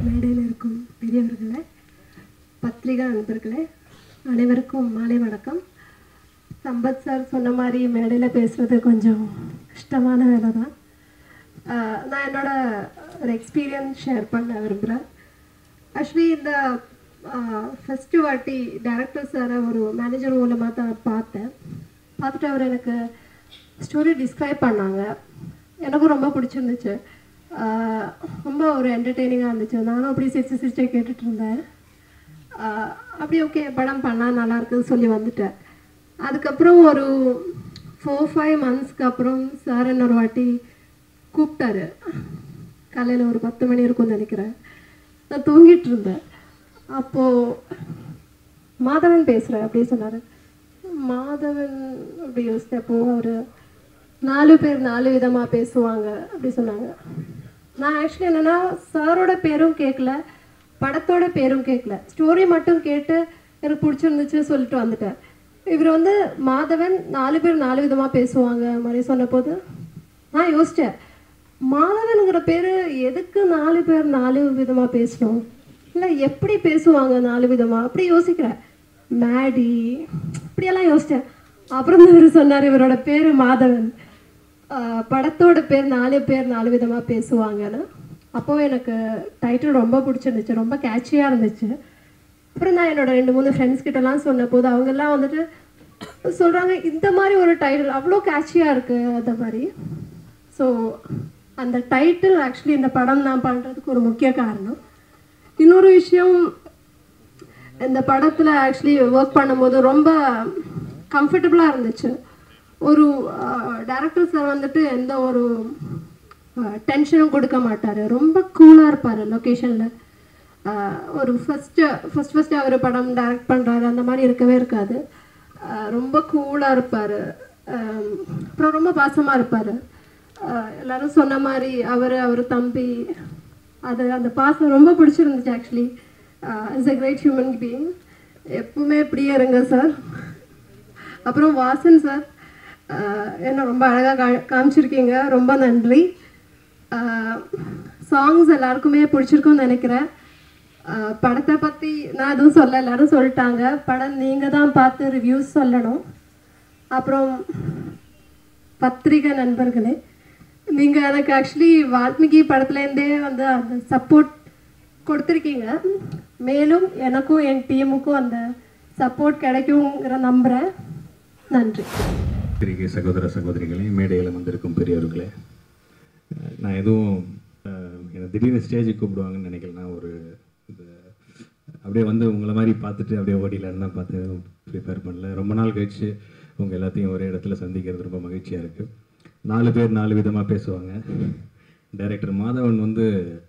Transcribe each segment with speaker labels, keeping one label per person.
Speaker 1: மேடையில் இருக்கும் பெரியவர்களே பத்திரிகா நண்பர்களே அனைவருக்கும் மாலை வணக்கம் சம்பத் சார் சொன்ன மாதிரி மேடையில் பேசுகிறது கொஞ்சம் கஷ்டமான வேலை தான் ஆஹ் நான் என்னோட ஒரு எக்ஸ்பீரியன்ஸ் ஷேர் பண்ண விரும்புகிறேன் ஆக்சுவலி இந்த ஃபஸ்ட்டு வாட்டி டேரக்டர் சாரை ஒரு மேனேஜர் மூலமாக தான் பார்த்தேன் பார்த்துட்டு அவர் எனக்கு ஸ்டோரி டிஸ்கிரைப் பண்ணாங்க எனக்கும் ரொம்ப பிடிச்சிருந்துச்சு ஆஹ் ரொம்ப ஒரு என்டர்டெய்னிங்காக இருந்துச்சு நானும் அப்படி சிரிச்சு சிரிச்சு கேட்டுட்டு இருந்தேன் ஆஹ் அப்படி ஓகே படம் பண்ணால் நல்லா இருக்குன்னு சொல்லி வந்துட்டேன் அதுக்கப்புறம் ஒரு ஃபோர் ஃபைவ் மந்த்ஸ்க்கு அப்புறம் சார் இன்னொரு வாட்டி கூப்பிட்டாரு காலையில் ஒரு பத்து மணி இருக்கும்னு நினைக்கிறேன் நான் தூங்கிட்டு இருந்தேன் அப்போது மாதவன் பேசுகிறேன் அப்படி சொன்னார் மாதவன் அப்படி யோசித்தப்போ அவர் நாலு பேர் நாலு விதமாக பேசுவாங்க அப்படி சொன்னாங்க நான் ஆக்சுவலி என்னென்னா சாரோட பேரும் கேட்கல படத்தோட பேரும் கேட்கல ஸ்டோரி மட்டும் கேட்டு எனக்கு பிடிச்சிருந்துச்சுன்னு சொல்லிட்டு வந்துட்டேன் இவர் வந்து மாதவன் நாலு பேர் நாலு விதமாக பேசுவாங்க மாதிரி சொன்னபோது நான் யோசித்தேன் மாதவனுங்கிற பேர் எதுக்கு நாலு பேர் நாலு விதமாக பேசணும் இல்லை எப்படி பேசுவாங்க நாலு விதமாக அப்படி யோசிக்கிறேன் மேடி இப்படியெல்லாம் யோசித்தேன் அப்புறம் தான் இவர் சொன்னார் இவரோட பேர் மாதவன் ஆஹ் படத்தோட பேர் நாலு பேர் நாலு விதமாக பேசுவாங்கன்னு அப்போ எனக்கு டைட்டில் ரொம்ப பிடிச்சிருந்துச்சு ரொம்ப கேட்சியாக இருந்துச்சு அப்புறம் நான் என்னோட ரெண்டு மூணு ஃப்ரெண்ட்ஸ் கிட்டலாம் சொன்ன போது அவங்கெல்லாம் வந்துட்டு சொல்கிறாங்க இந்த மாதிரி ஒரு டைட்டில் அவ்வளோ கேட்சியாக இருக்குது அந்த மாதிரி ஸோ அந்த டைட்டில் ஆக்சுவலி இந்த படம் நான் பண்ணுறதுக்கு ஒரு முக்கிய காரணம் இன்னொரு விஷயம் இந்த படத்தில் ஆக்சுவலி ஒர்க் பண்ணும்போது ரொம்ப கம்ஃபர்டபுளாக இருந்துச்சு ஒரு டேரக்டர் சார் வந்துட்டு எந்த ஒரு டென்ஷனும் கொடுக்க மாட்டார் ரொம்ப கூலாக இருப்பார் லொக்கேஷனில் ஒரு ஃபஸ்ட்டு ஃபஸ்ட் ஃபஸ்ட்டு அவர் படம் டைரக்ட் பண்ணுறாரு அந்த மாதிரி இருக்கவே இருக்காது ஆஹ் ரொம்ப கூலாக இருப்பார் அப்புறம் ரொம்ப பாசமாக இருப்பார் எல்லாரும் சொன்ன மாதிரி அவர் அவர் தம்பி அது அந்த பாசம் ரொம்ப பிடிச்சிருந்துச்சு actually is a great human being எப்பவுமே இப்படியே இருங்க சார் அப்புறம் வாசன் சார் என்ன ரொம்ப அழகாக கா காமிச்சிருக்கீங்க ரொம்ப நன்றி சாங்ஸ் எல்லாருக்குமே பிடிச்சிருக்கும்னு நினைக்கிறேன் ஆஹ் படத்தை பற்றி நான் எதுவும் சொல்ல எல்லாரும் சொல்லிட்டாங்க படம் நீங்கள் தான் பார்த்து ரிவ்யூஸ் சொல்லணும் அப்புறம் பத்திரிகை நண்பர்களே நீங்கள் எனக்கு ஆக்சுவலி வால்மீகி படத்துலேருந்தே வந்து அந்த சப்போர்ட் கொடுத்துருக்கீங்க மேலும் எனக்கும் என் டீமுக்கும் அந்த சப்போர்ட் கிடைக்குங்கிற நம்புகிறேன் நன்றி
Speaker 2: பத்திரிகை சகோதர சகோதரிகளே மேடையில் வந்திருக்கும் பெரியவர்களே அஹ் நான் எதுவும் அஹ், என்னை திடீர்னு ஸ்டேஜுக்கு கூப்பிடுவாங்கன்னு நினைக்கல நான் ஒரு இது, அப்படியே வந்து உங்களை மாதிரி பார்த்துட்டு அப்படியே ஓடிலான்னு தான் பார்த்து ப்ரிப்பேர் பண்ணல ரொம்ப நாள் கழிச்சு உங்கள் எல்லாத்தையும் ஒரே இடத்துல சந்திக்கிறது ரொம்ப மகிழ்ச்சியாக இருக்குது நாலு பேர் நாலு விதமாக பேசுவாங்க டைரக்டர் மாதவன் வந்து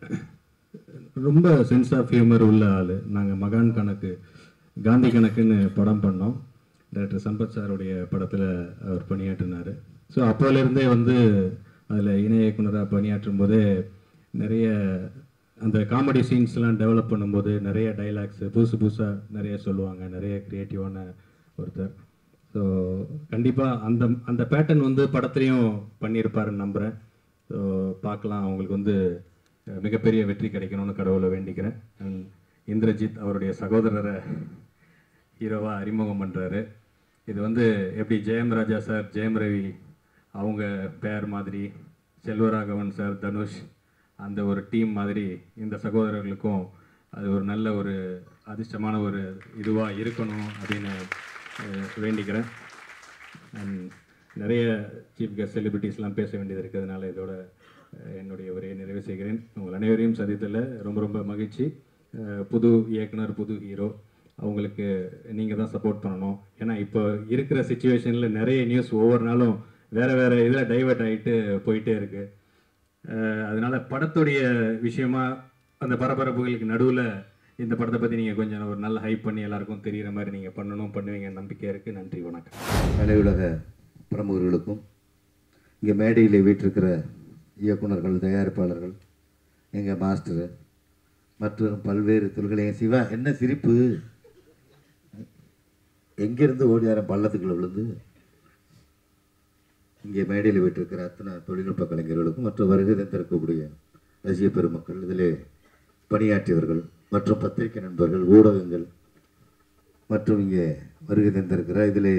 Speaker 2: ரொம்ப சென்ஸ் ஆஃப் ஹியூமர் உள்ள ஆள் நாங்கள் மகான் கணக்கு காந்தி கணக்குன்னு படம் பண்ணோம் டைரக்டர் சம்பத் சாருடைய படத்தில் அவர் பணியாற்றினார் ஸோ அப்போலேருந்தே வந்து அதில் இணை இயக்குனராக பணியாற்றும் போதே நிறைய அந்த காமெடி சீன்ஸ்லாம் டெவலப் பண்ணும்போது நிறைய டைலாக்ஸ் புதுசு புதுசாக நிறைய சொல்லுவாங்க நிறைய க்ரியேட்டிவான ஒருத்தர் ஸோ கண்டிப்பாக அந்த அந்த பேட்டர்ன் வந்து படத்துலையும் பண்ணியிருப்பாருன்னு நம்புகிறேன் ஸோ பார்க்கலாம் அவங்களுக்கு வந்து அஹ், மிகப்பெரிய வெற்றி கிடைக்கணும்னு கடவுளை வேண்டிக்கிறேன் And இந்திரஜித் அவருடைய சகோதரரை ஹீரோவாக அறிமுகம் பண்ணுறாரு இது வந்து எப்படி ஜெயம் ராஜா சார் ஜெயம் ரவி அவங்க பேர் மாதிரி செல்வராகவன் சார் தனுஷ் அந்த ஒரு டீம் மாதிரி இந்த சகோதரர்களுக்கும் அது ஒரு நல்ல ஒரு அதிர்ஷ்டமான ஒரு இதுவாக இருக்கணும் அப்படின்னு அஹ், வேண்டிக்கிறேன் And நிறைய சீஃப் கெஸ்ட் செலிபிரிட்டிஸ்லாம் பேச வேண்டியது இருக்கிறதுனால இதோட அஹ், என்னுடைய உரையை நிறைவு செய்கிறேன் உங்கள் அனைவரையும் சந்தித்ததில் ரொம்ப ரொம்ப மகிழ்ச்சி அஹ், புது இயக்குனர் புது ஹீரோ அவங்களுக்கு நீங்கள் தான் சப்போர்ட் பண்ணணும் ஏன்னா இப்போ இருக்கிற சுச்சுவேஷனில் நிறைய நியூஸ் ஒவ்வொரு நாளும் வேறு வேறு இதில் டைவர்ட் ஆகிட்டு போயிட்டே இருக்குது அதனால் படத்துடைய விஷயமா அந்த பரபரப்புகளுக்கு நடுவில் இந்த படத்தை பற்றி நீங்கள் கொஞ்சம் ஒரு நல்ல ஹைப் பண்ணி எல்லாருக்கும் தெரிகிற மாதிரி நீங்கள் பண்ணணும் பண்ணுவீங்கன்னு நம்பிக்கை இருக்குது நன்றி வணக்கம்
Speaker 3: கலையுலக பிரமுகர்களுக்கும் இங்கே மேடையில் வீற்றிருக்கிற இயக்குனர்கள் தயாரிப்பாளர்கள் எங்கள் மாஸ்டர் மற்றும் பல்வேறு தொழில்களை என் சிவா என்ன சிரிப்பு எங்கேருந்து ஓடியாரம் பள்ளத்துக்குள்ள விழுந்து இங்கே மேடையில் வீற்றிருக்கிற அத்தனை தொழில்நுட்ப கலைஞர்களுக்கும் மற்ற வருகை தந்திருக்கக்கூடிய ரசிக பெருமக்கள் இதிலே பணியாற்றியவர்கள் மற்றும் பத்திரிகை நண்பர்கள் ஊடகங்கள் மற்றும் இங்கே வருகை தந்திருக்கிற இதிலே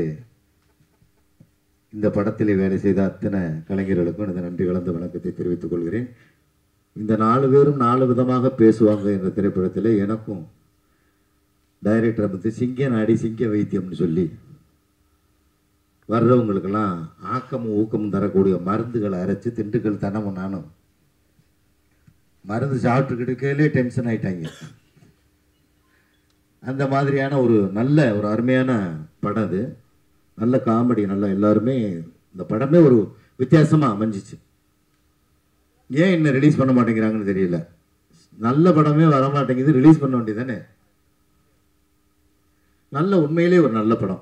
Speaker 3: இந்த படத்திலே வேலை செய்த அத்தனை கலைஞர்களுக்கும் எனது நன்றி கலந்த வணக்கத்தை தெரிவித்துக் கொள்கிறேன் இந்த நாலு பேரும் நாலு விதமாக பேசுவாங்க என்ற திரைப்படத்தில் எனக்கும் டைரக்டரை பற்றி சிங்க நாடி சிங்க வைத்தியம்னு சொல்லி வர்றவங்களுக்கெல்லாம் ஆக்கமும் ஊக்கமும் தரக்கூடிய மருந்துகளை அரைச்சு திண்டுக்கல் தனமும் நானும் மருந்து சாப்பிட்டுக்கிட்டு டென்ஷன் ஆயிட்டாங்க அந்த மாதிரியான ஒரு நல்ல ஒரு அருமையான படம் அது நல்ல காமெடி நல்லா எல்லாருமே இந்த படமே ஒரு வித்தியாசமாக அமைஞ்சிச்சு ஏன் இன்னும் ரிலீஸ் பண்ண மாட்டேங்கிறாங்கன்னு தெரியல நல்ல படமே வர மாட்டேங்குது ரிலீஸ் பண்ண வேண்டியதானே நல்ல உண்மையிலே ஒரு நல்ல படம்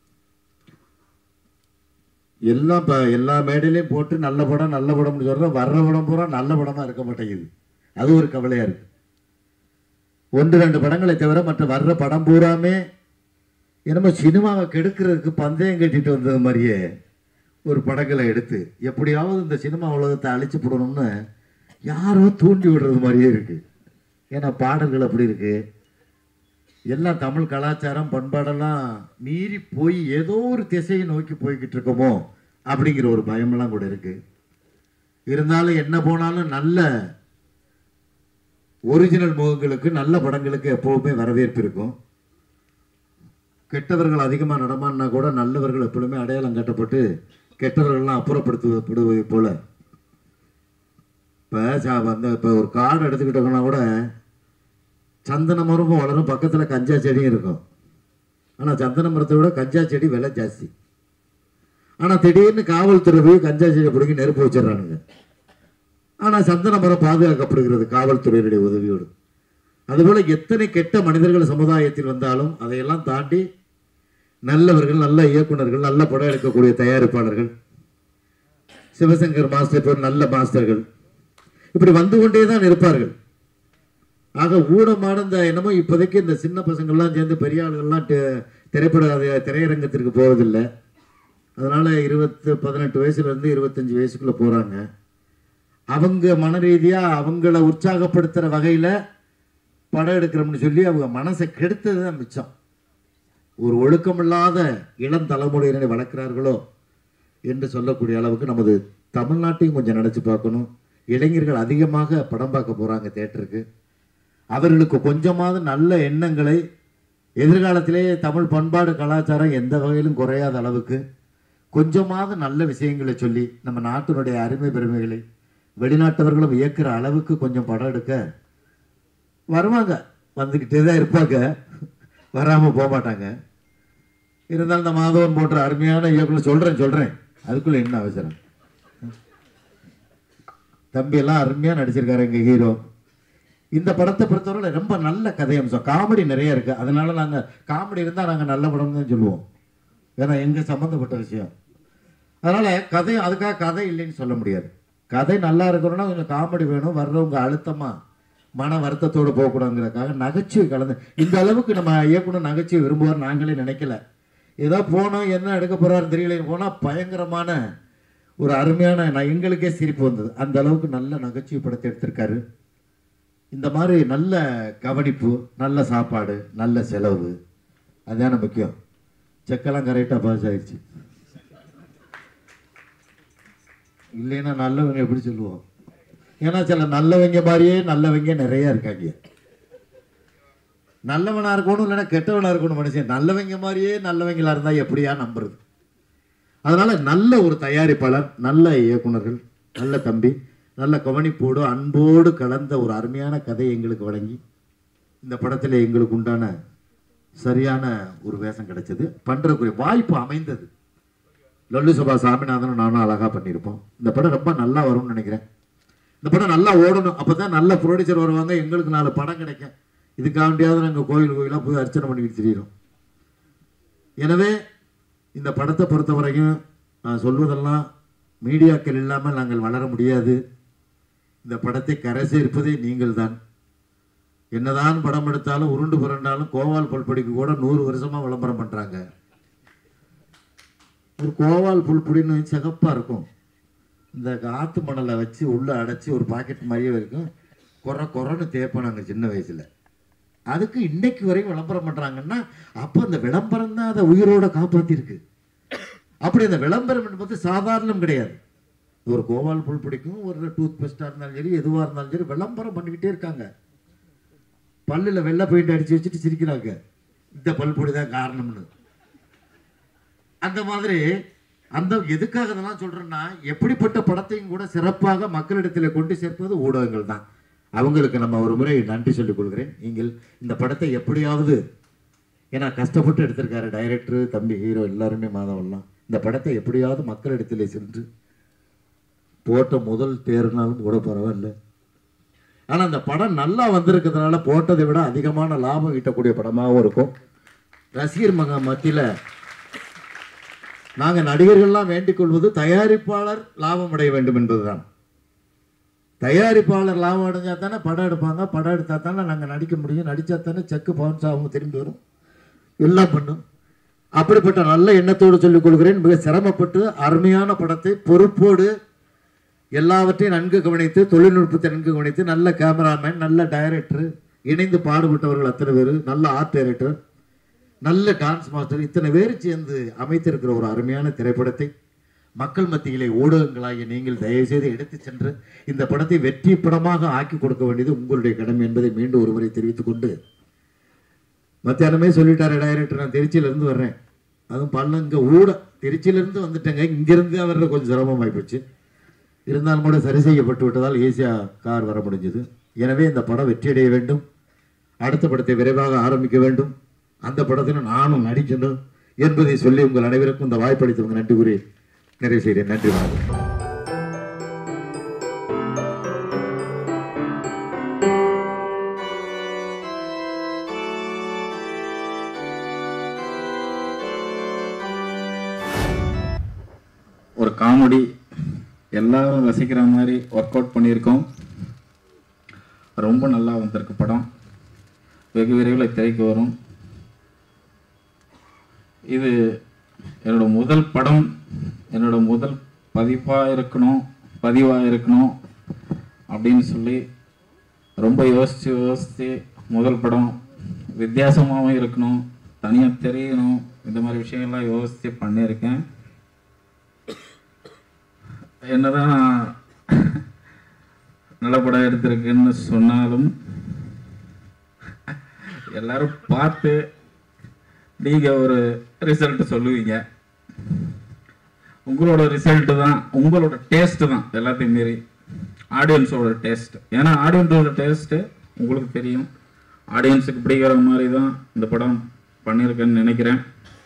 Speaker 3: எல்லாம் இப்போ எல்லா மேடையிலையும் போட்டு நல்ல படம் நல்ல படம்னு சொல்கிறோம் வர்ற படம் பூரா நல்ல படமாக இருக்க மாட்டேங்குது அது ஒரு கவலையாக இருக்கு ஒன்று ரெண்டு படங்களை தவிர மற்ற வர்ற படம் பூராமே என்னமோ சினிமாவை கெடுக்கிறதுக்கு பந்தயம் கட்டிட்டு வந்தது மாதிரியே ஒரு படங்களை எடுத்து எப்படியாவது இந்த சினிமா உலகத்தை அழிச்சு போடணும்னு யாரோ தூண்டி விடுறது மாதிரியே இருக்கு ஏன்னா பாடல்கள் அப்படி இருக்கு எல்லாம் தமிழ் கலாச்சாரம் பண்பாடெல்லாம் மீறி போய் ஏதோ ஒரு திசையை நோக்கி போய்கிட்டு இருக்கோமோ அப்படிங்கிற ஒரு பயமெல்லாம் கூட இருக்கு இருந்தாலும் என்ன போனாலும் நல்ல ஒரிஜினல் முகங்களுக்கு நல்ல படங்களுக்கு எப்பவுமே வரவேற்பு இருக்கும் கெட்டவர்கள் அதிகமாக நடமாடினா கூட நல்லவர்கள் எப்பொழுதுமே அடையாளம் கட்டப்பட்டு கெட்டவர்கள்லாம் அப்புறப்படுத்தப்படுவதை போல இப்போ அந்த இப்போ ஒரு காடு எடுத்துக்கிட்டோம்னா கூட சந்தன மரமும் வளரும் பக்கத்தில் கஞ்சா செடியும் இருக்கும் ஆனால் சந்தன மரத்தை விட கஞ்சா செடி விலை ஜாஸ்தி ஆனால் திடீர்னு காவல்துறை போய் கஞ்சா செடியை பிடிங்கி நெருப்பு வச்சிடறானுங்க ஆனால் சந்தன மரம் பாதுகாக்கப்படுகிறது காவல்துறையினுடைய உதவியோடு அதுபோல எத்தனை கெட்ட மனிதர்கள் சமுதாயத்தில் வந்தாலும் அதையெல்லாம் தாண்டி நல்லவர்கள் நல்ல இயக்குனர்கள் நல்ல படம் எடுக்கக்கூடிய தயாரிப்பாளர்கள் சிவசங்கர் மாஸ்டர் பேர் நல்ல மாஸ்டர்கள் இப்படி வந்து கொண்டே தான் இருப்பார்கள் ஆக ஊடமான இந்த என்னமோ இப்போதைக்கு இந்த சின்ன பசங்கள்லாம் சேர்ந்து பெரிய ஆளுகள்லாம் தெ- திரைப்பட அது- திரையரங்கத்திற்கு போவதில்லை அதனால இருபத்து பதினெட்டு வயசுல இருந்து இருபத்தஞ்சு வயசுக்குள்ள போறாங்க அவங்க மன ரீதியா அவங்கள உற்சாகப்படுத்துற வகையில படம் எடுக்கிறோம்னு சொல்லி அவங்க மனசை கெடுத்தது தான் மிச்சம் ஒரு ஒழுக்கமில்லாத இளம் தலைமுறையினரை வளர்க்கிறார்களோ என்று சொல்லக்கூடிய அளவுக்கு நமது தமிழ்நாட்டையும் கொஞ்சம் நினைச்சு பார்க்கணும் இளைஞர்கள் அதிகமாக படம் பார்க்க போறாங்க தேட்டருக்கு அவர்களுக்கு கொஞ்சமாவது நல்ல எண்ணங்களை எதிர்காலத்திலே தமிழ் பண்பாடு கலாச்சாரம் எந்த வகையிலும் குறையாத அளவுக்கு கொஞ்சமாவது நல்ல விஷயங்களை சொல்லி நம்ம நாட்டினுடைய அருமை பெருமைகளை வெளிநாட்டவர்களும் வியக்கிற அளவுக்கு கொஞ்சம் படம் எடுக்க வருவாங்க வந்துக்கிட்டே தான் இருப்பாங்க வராமல் போக மாட்டாங்க இருந்தாலும் இந்த மாதவன் போன்ற அருமையான இயக்குனர் சொல்கிறேன் சொல்கிறேன் அதுக்குள்ளே என்ன அவசரம் தம்பி எல்லாம் அருமையாக நடிச்சிருக்காரு எங்கள் ஹீரோ இந்த படத்தை பொறுத்தவரை ரொம்ப நல்ல கதை அம்சம் காமெடி நிறைய இருக்கு அதனால நாங்கள் காமெடி இருந்தால் நாங்கள் நல்ல படம் தான் சொல்லுவோம் ஏன்னா எங்கள் சம்மந்தப்பட்ட விஷயம் அதனால கதை அதுக்காக கதை இல்லைன்னு சொல்ல முடியாது கதை நல்லா இருக்கணும்னா கொஞ்சம் காமெடி வேணும் வர்றவங்க அழுத்தமா மன வருத்தத்தோடு போகக்கூடாதுங்கிறதுக்காக நகைச்சுவை கலந்து இந்த அளவுக்கு நம்ம இயக்குனர் நகைச்சுவை விரும்புவார் நாங்களே நினைக்கல ஏதோ போனோம் என்ன எடுக்க போறாரு தெரியல போனால் பயங்கரமான ஒரு அருமையான நான் எங்களுக்கே சிரிப்பு வந்தது அந்த அளவுக்கு நல்ல நகைச்சுவை படத்தை எடுத்திருக்காரு இந்த மாதிரி நல்ல கவனிப்பு நல்ல சாப்பாடு நல்ல செலவு அதுதானே முக்கியம் செக்கெல்லாம் கரெக்டாக பாஸ் ஆயிடுச்சு இல்லைன்னா நல்லவங்க எப்படி சொல்லுவோம் ஏன்னா சில நல்லவங்க மாதிரியே நல்லவங்க நிறைய இருக்காங்க நல்லவனா இருக்கணும் இல்லைன்னா கெட்டவனா இருக்கணும் மனுஷன் நல்லவங்க மாதிரியே நல்லவங்களா இருந்தா எப்படியா நம்புறது அதனால நல்ல ஒரு தயாரிப்பாளர் நல்ல இயக்குனர்கள் நல்ல தம்பி நல்ல கவனிப்போடு அன்போடு கலந்த ஒரு அருமையான கதையை எங்களுக்கு வழங்கி இந்த படத்தில் எங்களுக்கு உண்டான சரியான ஒரு வேஷம் கிடைச்சது பண்றதுக்குரிய வாய்ப்பு அமைந்தது லல்லு சபா சாமிநாதனும் நானும் அழகா பண்ணியிருப்போம் இந்த படம் ரொம்ப நல்லா வரும்னு நினைக்கிறேன் இந்த படம் நல்லா ஓடணும் அப்பதான் நல்ல ப்ரொடியூசர் வருவாங்க எங்களுக்கு நாலு படம் கிடைக்கும் இதுக்காண்டியாவது நாங்கள் கோயில் கோயிலாக போய் அர்ச்சனை பண்ணிக்கிட்டு திரியிறோம் எனவே இந்த படத்தை பொறுத்த வரைக்கும் நான் சொல்வதெல்லாம் மீடியாக்கள் இல்லாமல் நாங்கள் வளர முடியாது இந்த படத்தை கரை சேர்ப்பதே நீங்கள் தான் என்னதான் படம் எடுத்தாலும் உருண்டு புரண்டாலும் கோவால் புல்படிக்கு கூட நூறு வருஷமா விளம்பரம் பண்றாங்க ஒரு கோவால் புல்புடின்னு சிகப்பா இருக்கும் இந்த ஆத்து மணலை வச்சு உள்ள அடைச்சி ஒரு பாக்கெட் மாதிரியே இருக்கும் குறை குறைன்னு தேய்ப்போம் நாங்கள் சின்ன வயசில் அதுக்கு இன்னைக்கு வரையும் விளம்பரம் பண்ணுறாங்கன்னா அப்போ அந்த விளம்பரம் தான் அதை உயிரோட காப்பாற்றிருக்கு அப்படி அந்த விளம்பரம் என்பது சாதாரணம் கிடையாது ஒரு கோவால் புல் பிடிக்கும் ஒரு டூத் பேஸ்டாக இருந்தாலும் சரி எதுவாக இருந்தாலும் சரி விளம்பரம் பண்ணிக்கிட்டே இருக்காங்க பல்லில் வெள்ளை பெயிண்ட் அடித்து வச்சுட்டு சிரிக்கிறாங்க இந்த பல்பொடி தான் காரணம்னு அந்த மாதிரி அந்த எதுக்காக இதெல்லாம் சொல்றேன்னா எப்படிப்பட்ட படத்தையும் கூட சிறப்பாக மக்களிடத்தில் கொண்டு சேர்ப்பது ஊடகங்கள் தான் அவங்களுக்கு நம்ம ஒரு முறை நன்றி சொல்லிக் கொள்கிறேன் நீங்கள் இந்த படத்தை எப்படியாவது ஏன்னா கஷ்டப்பட்டு எடுத்திருக்காரு டைரக்டர் தம்பி ஹீரோ எல்லாருமே மாதவெல்லாம் இந்த படத்தை எப்படியாவது மக்களிடத்தில் சென்று போட்ட முதல் தேர்னாலும் கூட பரவாயில்ல ஆனால் அந்த படம் நல்லா வந்திருக்கிறதுனால போட்டதை விட அதிகமான லாபம் ஈட்டக்கூடிய படமாகவும் இருக்கும் ரசிகர் மக மத்தியில் நாங்கள் நடிகர்கள்லாம் வேண்டிக் கொள்வது தயாரிப்பாளர் லாபம் அடைய வேண்டும் என்பதுதான் தயாரிப்பாளர் லாபம் அடைஞ்சா தானே படம் எடுப்பாங்க படம் எடுத்தா தானே நாங்கள் நடிக்க முடியும் நடித்தா தானே செக்கு பவுன்ஸ் ஆகும் திரும்பி வரும் எல்லாம் பண்ணும் அப்படிப்பட்ட நல்ல எண்ணத்தோடு சொல்லிக் கொள்கிறேன் மிக சிரமப்பட்டு அருமையான படத்தை பொறுப்போடு எல்லாவற்றையும் நன்கு கவனித்து தொழில்நுட்பத்தை நன்கு கவனித்து நல்ல கேமராமேன் நல்ல டைரக்டர் இணைந்து பாடுபட்டவர்கள் அத்தனை பேர் நல்ல ஆர்ட் டைரக்டர் நல்ல டான்ஸ் மாஸ்டர் இத்தனை பேர் சேர்ந்து அமைத்திருக்கிற ஒரு அருமையான திரைப்படத்தை மக்கள் மத்தியிலே ஊடகங்களாகிய நீங்கள் தயவு செய்து எடுத்துச் சென்று இந்த படத்தை வெற்றி படமாக ஆக்கி கொடுக்க வேண்டியது உங்களுடைய கடமை என்பதை மீண்டும் ஒருமுறை தெரிவித்துக் கொண்டு மத்தியானமே சொல்லிட்டாரு டைரக்டர் நான் திருச்சியிலேருந்து வர்றேன் அதுவும் பல்லங்க ஊட திருச்சியிலேருந்து வந்துட்டேங்க இங்கிருந்து வர்றது கொஞ்சம் சிரமமாகி போச்சு இருந்தாலும் கூட சரி செய்யப்பட்டு விட்டதால் ஈஸியாக கார் வர முடிஞ்சது எனவே இந்த படம் வெற்றியடைய வேண்டும் அடுத்த படத்தை விரைவாக ஆரம்பிக்க வேண்டும் அந்த படத்தில் நானும் நடிக்கணும் என்பதை சொல்லி உங்கள் அனைவருக்கும் இந்த வாய்ப்பளித்தவங்க நன்றி கூறி நிறைவு செய்கிறேன் நன்றி வணக்கம்
Speaker 4: ஒரு காமெடி எல்லாரும் ரசிக்கிற மாதிரி ஒர்க் அவுட் பண்ணியிருக்கோம் ரொம்ப நல்லா வந்திருக்கு படம் வெகு விரைவில் திரைக்கு வரும் இது என்னோட முதல் படம் என்னோட முதல் பதிப்பாக இருக்கணும் பதிவாக இருக்கணும் அப்படின்னு சொல்லி ரொம்ப யோசித்து யோசித்து முதல் படம் வித்தியாசமாகவும் இருக்கணும் தனியாக தெரியணும் இந்த மாதிரி விஷயங்கள்லாம் யோசித்து பண்ணியிருக்கேன் என்னதான் நல்ல படம் எடுத்திருக்குன்னு சொன்னாலும் எல்லாரும் பார்த்து நீங்க ஒரு ரிசல்ட் சொல்லுவீங்க உங்களோட ரிசல்ட் தான் உங்களோட டேஸ்ட் தான் எல்லாத்தையும் மீறி ஆடியன்ஸோட டேஸ்ட் ஏன்னா ஆடியன்ஸோட டேஸ்ட் உங்களுக்கு தெரியும் ஆடியன்ஸுக்கு பிடிக்கிற மாதிரி தான் இந்த படம் பண்ணியிருக்கேன்னு நினைக்கிறேன்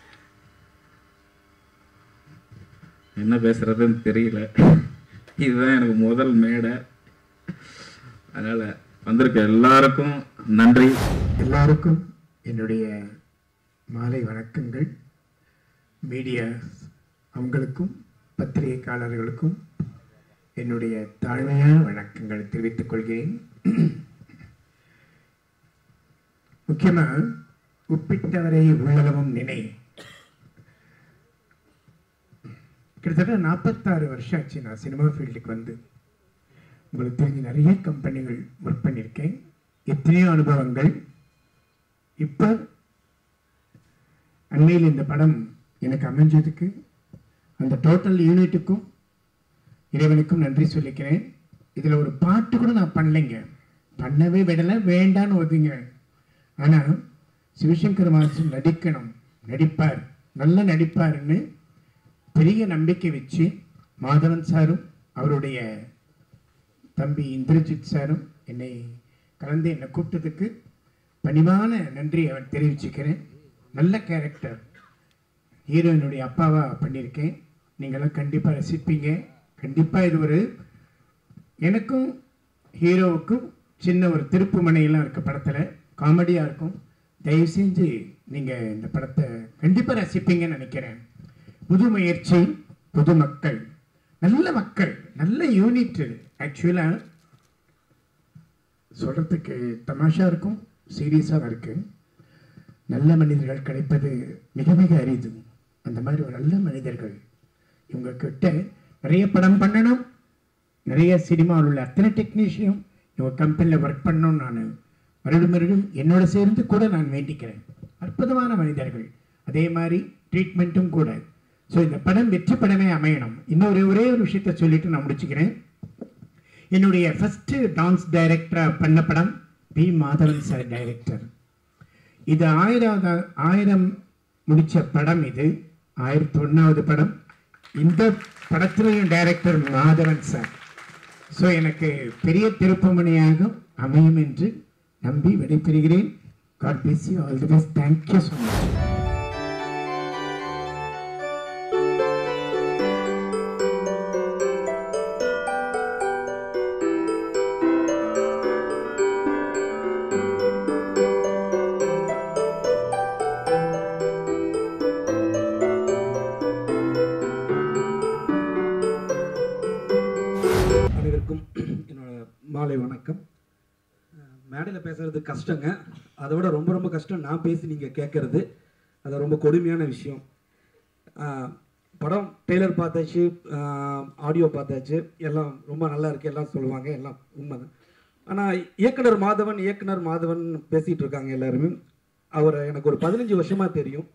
Speaker 4: என்ன பேசுறதுன்னு தெரியல இதுதான் எனக்கு முதல் மேடை அதனால வந்திருக்க எல்லாருக்கும் நன்றி
Speaker 5: எல்லாருக்கும் என்னுடைய மாலை வணக்கங்கள் மீடியா அவங்களுக்கும் பத்திரிகைக்காரர்களுக்கும் என்னுடைய தாழ்மையான வணக்கங்கள் தெரிவித்துக் கொள்கிறேன் முக்கியமாக உப்பிட்டவரை உள்ளளவும் நினை கிட்டத்தட்ட நாற்பத்தாறு வருஷம் ஆச்சு நான் சினிமா ஃபீல்டுக்கு வந்து உங்களுக்கு தெரிஞ்ச நிறைய கம்பெனிகள் ஒர்க் பண்ணியிருக்கேன் எத்தனையோ அனுபவங்கள் இப்போ அண்மையில் இந்த படம் எனக்கு அமைஞ்சதுக்கு அந்த டோட்டல் யூனிட்டுக்கும் இறைவனுக்கும் நன்றி சொல்லிக்கிறேன் இதில் ஒரு பாட்டு கூட நான் பண்ணலைங்க பண்ணவே விடலை வேண்டான்னு ஒதுங்க ஆனால் சிவசங்கர் மாஸ்டர் நடிக்கணும் நடிப்பார் நல்லா நடிப்பாருன்னு பெரிய நம்பிக்கை வச்சு மாதவன் சாரும் அவருடைய தம்பி இந்திரஜித் சாரும் என்னை கலந்து என்னை கூப்பிட்டதுக்கு பணிவான நன்றி அவன் தெரிவிச்சுக்கிறேன் நல்ல கேரக்டர் ஹீரோயினுடைய அப்பாவா பண்ணியிருக்கேன் நீங்களாம் கண்டிப்பாக ரசிப்பீங்க கண்டிப்பாக இது ஒரு எனக்கும் ஹீரோவுக்கும் சின்ன ஒரு திருப்பு மனையெல்லாம் இருக்குது படத்தில் காமெடியாக இருக்கும் தயவு செஞ்சு நீங்கள் இந்த படத்தை கண்டிப்பாக ரசிப்பீங்கன்னு நினைக்கிறேன் புது முயற்சி புது மக்கள் நல்ல மக்கள் நல்ல யூனிட் ஆக்சுவலாக சொல்கிறதுக்கு தமாஷா இருக்கும் சீரியஸாக இருக்கு நல்ல மனிதர்கள் கிடைப்பது மிக மிக அரிது அந்த மாதிரி ஒரு நல்ல மனிதர்கள் இவங்க கிட்ட நிறைய படம் பண்ணணும் நிறைய சினிமாவில் உள்ள அத்தனை டெக்னீஷியம் உங்கள் கம்பெனியில் ஒர்க் பண்ணணும்னு நான் மறுபடியும் மறுபடியும் என்னோட சேர்ந்து கூட நான் வேண்டிக்கிறேன் அற்புதமான மனிதர்கள் அதே மாதிரி ட்ரீட்மெண்ட்டும் கூட ஸோ இந்த படம் வெற்றி படமே அமையணும் இன்னொரு ஒரே ஒரு விஷயத்த சொல்லிட்டு நான் முடிச்சுக்கிறேன் என்னுடைய ஃபர்ஸ்ட் டான்ஸ் டைரக்டராக பண்ண படம் பி மாதவன் சார் டைரக்டர் இது ஆயிரம் ஆயிரம் முடிச்ச படம் இது ஆயிரத்தி ஒன்றாவது படம் இந்த படத்திலையும் டைரக்டர் மாதவன் சார் ஸோ எனக்கு பெரிய திருப்புமணியாக அமையும் என்று நம்பி விடைபெறுகிறேன் god bless you all the best thank you so much
Speaker 6: அனைவருக்கும் என்னோட மாலை வணக்கம் மேடையில் பேசுறது கஷ்டங்க அதை விட ரொம்ப ரொம்ப கஷ்டம் நான் பேசி நீங்கள் கேட்கறது அது ரொம்ப கொடுமையான விஷயம் அஹ், படம் டெய்லர் பார்த்தாச்சு ஆடியோ பார்த்தாச்சு எல்லாம் ரொம்ப நல்லா இருக்கு எல்லாம் சொல்லுவாங்க எல்லாம் உண்மைதான் ஆனால் இயக்குனர் மாதவன் இயக்குனர் மாதவன் பேசிகிட்டு இருக்காங்க எல்லாருமே அவரை எனக்கு ஒரு பதினஞ்சு வருஷமாக தெரியும்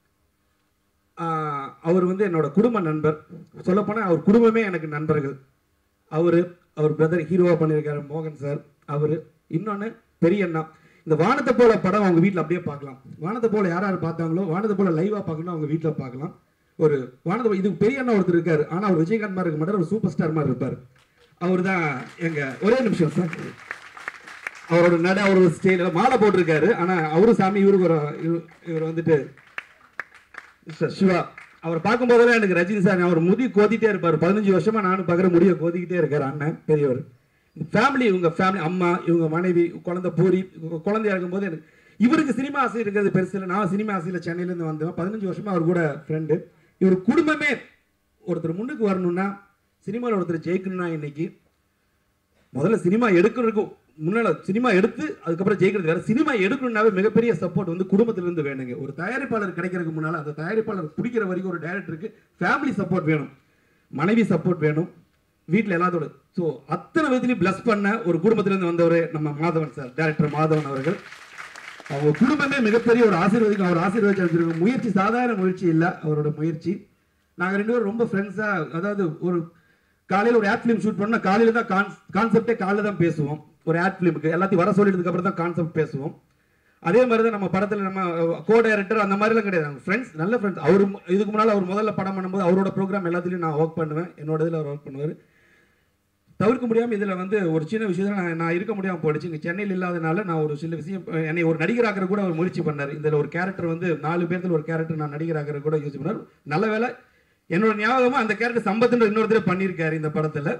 Speaker 6: ஆஹ் அவர் வந்து என்னோட குடும்ப நண்பர் சொல்லப்போனால் அவர் குடும்பமே எனக்கு நண்பர்கள் அவர் அவர் பிரதர் ஹீரோவாக பண்ணியிருக்காரு மோகன் சார் அவர் இன்னொன்று பெரிய அண்ணா இந்த வானத்தை போல படம் அவங்க வீட்டில் அப்படியே பார்க்கலாம் வானத்தை போல யார் யார் பார்த்தாங்களோ வானத்தை போல லைவாக பார்க்கணும் அவங்க வீட்டில் பார்க்கலாம் ஒரு வானத்தை போல- இது பெரிய அண்ணா ஒருத்தர் இருக்காரு ஆனால் அவர் விஜயகாந்த் மாதிரி இருக்க மாட்டார் ஒரு சூப்பர் ஸ்டார் மாதிரி இருப்பார் அவர் தான் எங்கள் ஒரே நிமிஷம் சார் அவரோட நட அவரோட ஸ்டைல மாலை போட்டிருக்காரு ஆனால் அவரும் சாமி இவருக்கு ஒரு இவரு- இவர் வந்துட்டு மிஸ்டர் சிவா அவர் பார்க்கும்போதெல்லாம் எனக்கு ரஜினி சார் அவர் முடி கோதிட்டே இருப்பார் பதினஞ்சு வருஷமா நானும் பார்க்குற முடிய கோதிக்கிட்டே இருக்காரு அண்ணன் பெரியவர் ஃபேமிலி இவங்க ஃபேமிலி அம்மா இவங்க மனைவி குழந்தை பூரி குழந்தையா இருக்கும்போது எனக்கு இவருக்கு சினிமா ஆசை இருக்கிறது பெருசு இல்லை நான் சினிமா ஆசையில் சென்னையிலேருந்து வந்தேன் பதினஞ்சு வருஷமா அவர் கூட ஃப்ரெண்டு இவர் குடும்பமே ஒருத்தர் முன்னுக்கு வரணும்னா சினிமாவில் ஒருத்தர் ஜெயிக்கணும்னா இன்னைக்கு முதல்ல சினிமா எடுக்கிறதுக்கு முன்னால சினிமா எடுத்து அதுக்கப்புறம் ஜெயிக்கிறது வேற சினிமா எடுக்கணும்னாவே மிகப்பெரிய சப்போர்ட் வந்து குடும்பத்திலிருந்து வேணுங்க ஒரு தயாரிப்பாளர் கிடைக்கிறதுக்கு முன்னால அந்த தயாரிப்பாளர் பிடிக்கிற வரைக்கும் ஒரு டைரக்டருக்கு ஃபேமிலி சப்போர்ட் வேணும் மனைவி சப்போர்ட் வேணும் வீட்டில் எல்லாத்தோட ஸோ அத்தனை விதத்துலையும் ப்ளஸ் பண்ண ஒரு குடும்பத்திலிருந்து வந்தவர் நம்ம மாதவன் சார் டைரக்டர் மாதவன் அவர்கள் அவங்க குடும்பமே மிகப்பெரிய ஒரு ஆசீர்வதிக்கும் அவர் ஆசீர்வதிச்சு வச்சிருக்க முயற்சி சாதாரண முயற்சி இல்லை அவரோட முயற்சி நாங்கள் ரெண்டு பேரும் ரொம்ப ஃப்ரெண்ட்ஸாக அதாவது ஒரு காலையில் ஒரு ஆட் ஃபிலிம் ஷூட் பண்ணால் காலையில் தான் கான் கான்செப்டே காலையில் தான் பேசுவோம் ஒரு ஆட் ஃபிலிமுக்கு எல்லாத்தையும் வர சொல்லிட்டதுக்கு அப்புறம் தான் கான்செப்ட் பேசுவோம் அதே மாதிரி தான் நம்ம படத்தில் நம்ம கோ டைரக்டர் அந்த மாதிரிலாம் கிடையாது ஃப்ரெண்ட்ஸ் நல்ல ஃப்ரெண்ட்ஸ் அவர் இதுக்கு முன்னால் அவர் முதல்ல படம் பண்ணும்போது அவரோட ப்ரோக்ராம் எல்லாத்துலேயும் நான் ஒர்க் பண்ணுவேன் என்னோட இதில் அவர் ஒர்க் பண்ணுவார் தவிர்க்க முடியாமல் இதில் வந்து ஒரு சின்ன விஷயத்தில் நான் நான் இருக்க முடியாமல் போயிடுச்சு இங்கே சென்னையில் இல்லாதனால நான் ஒரு சில விஷயம் அஹ், என்னை ஒரு நடிகராக்கிற கூட அவர் முயற்சி பண்ணார் இதில் ஒரு கேரக்டர் வந்து நாலு பேர்த்துல ஒரு கேரக்டர் நான் நடிகராக்கிற கூட யூஸ் பண்ணார் நல்ல வேலை என்னோட ஞாபகமாக அந்த கேரக்டர் சம்பத்துன்ற இன்னொருத்தர் பண்ணியிருக்காரு இந்த படத்தில்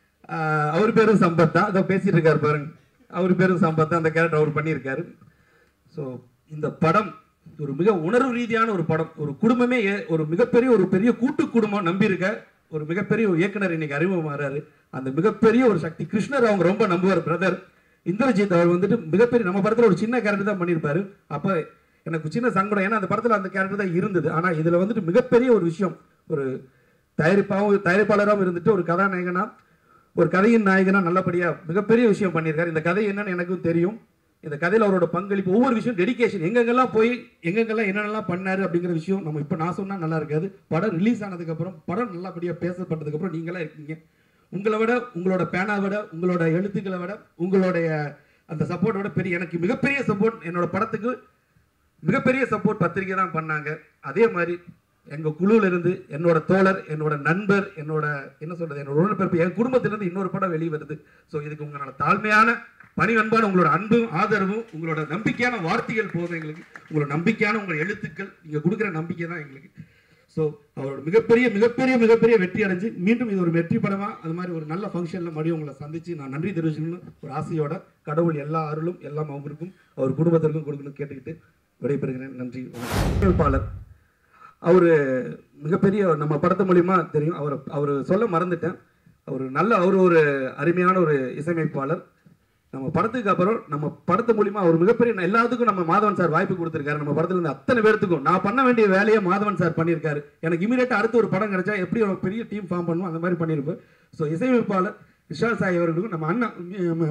Speaker 6: அவர் பேரும் சம்பத் தான் அதை பேசிட்டு இருக்காரு பாருங்க அவர் பேரும் சம்பத் தான் அந்த கேரக்டர் அவர் பண்ணியிருக்காரு ஸோ இந்த படம் ஒரு மிக உணர்வு ரீதியான ஒரு படம் ஒரு குடும்பமே ஏ- ஒரு மிகப்பெரிய ஒரு பெரிய கூட்டு குடும்பம் நம்பியிருக்க ஒரு மிகப்பெரிய ஒரு இயக்குனர் இன்னைக்கு அறிமுகமாறாரு அந்த மிகப்பெரிய ஒரு சக்தி கிருஷ்ணர் அவங்க ரொம்ப நம்புவார் பிரதர் இந்திரஜித் அவர் வந்துட்டு மிகப்பெரிய நம்ம படத்துல ஒரு சின்ன கேரக்டர் தான் பண்ணியிருப்பாரு அப்ப எனக்கு சின்ன சங்கடம் ஏன்னா அந்த படத்துல அந்த கேரக்டர் தான் இருந்தது ஆனா இதுல வந்துட்டு மிகப்பெரிய ஒரு விஷயம் ஒரு தயாரிப்பாகவும் தயாரிப்பாளராகவும் இருந்துட்டு ஒரு கதாநாயகனா ஒரு கதையின் நாயகனா நல்லபடியா மிகப்பெரிய விஷயம் பண்ணியிருக்காரு இந்த கதை என்னன்னு எனக்கும் தெரியும் இந்த கதையில் அவரோட பங்களிப்பு ஒவ்வொரு விஷயம் டெடிகேஷன் எங்கெங்கெல்லாம் போய் எங்கெங்கெல்லாம் என்னென்னலாம் பண்ணாரு அப்படிங்கிற விஷயம் நம்ம இப்போ நான் சொன்னா நல்லா இருக்காது படம் ரிலீஸ் ஆனதுக்கப்புறம் படம் நல்லபடியா பேசப்பட்டதுக்கப்புறம் நீங்களாம் இருக்கீங்க உங்களை விட உங்களோட பேனா விட உங்களோட எழுத்துக்களை விட உங்களுடைய அந்த சப்போர்ட்டோட பெரிய எனக்கு மிகப்பெரிய சப்போர்ட் என்னோட படத்துக்கு மிகப்பெரிய சப்போர்ட் பத்திரிக்கை தான் பண்ணாங்க அதே மாதிரி எங்க குழுல இருந்து என்னோட தோழர் என்னோட நண்பர் என்னோட என்ன சொல்றது என்னோட உடன்பிறப்பு என் குடும்பத்திலிருந்து இன்னொரு படம் வெளியே வருது ஸோ இதுக்கு உங்களோட தாழ்மையான பணிவன்பான உங்களோட அன்பும் ஆதரவும் உங்களோட நம்பிக்கையான வார்த்தைகள் போதும் எங்களுக்கு உங்களோட நம்பிக்கையான உங்கள் எழுத்துக்கள் நீங்க கொடுக்குற நம்பிக்கை தான் எங்களுக்கு ஸோ அவரோட மிகப்பெரிய மிகப்பெரிய மிகப்பெரிய வெற்றி அடைஞ்சு மீண்டும் இது ஒரு வெற்றி படமா அது மாதிரி ஒரு நல்ல ஃபங்க்ஷனில் மறுபடியும் உங்களை சந்திச்சு நான் நன்றி தெரிவிச்சுக்கணும்னு ஒரு ஆசையோட கடவுள் எல்லா அருளும் எல்லாம் அவருக்கும் அவர் குடும்பத்திற்கும் கொடுக்கணும்னு கேட்டுக்கிட்டு விடைபெறுகிறேன் நன்றி வணக்கம் அவர் மிகப்பெரிய நம்ம படத்து மூலியமா தெரியும் அவர் அவர் சொல்ல மறந்துட்டேன் அவர் நல்ல அவர் ஒரு அருமையான ஒரு இசையமைப்பாளர் நம்ம படத்துக்கு அப்புறம் நம்ம படத்து மூலியமா அவர் மிகப்பெரிய எல்லாத்துக்கும் நம்ம மாதவன் சார் வாய்ப்பு கொடுத்துருக்காரு நம்ம படத்துல இருந்து அத்தனை பேர்த்துக்கும் நான் பண்ண வேண்டிய வேலையை மாதவன் சார் பண்ணியிருக்காரு எனக்கு இமீடியட்டா அடுத்து ஒரு படம் கிடைச்சா எப்படி ஒரு பெரிய டீம் ஃபார்ம் பண்ணுவோம் அந்த மாதிரி பண்ணியிருப்போம் ஸோ இசையமைப்பாளர் விஷால் சாய் அவர்களுக்கும் நம்ம அண்ணன் உம்,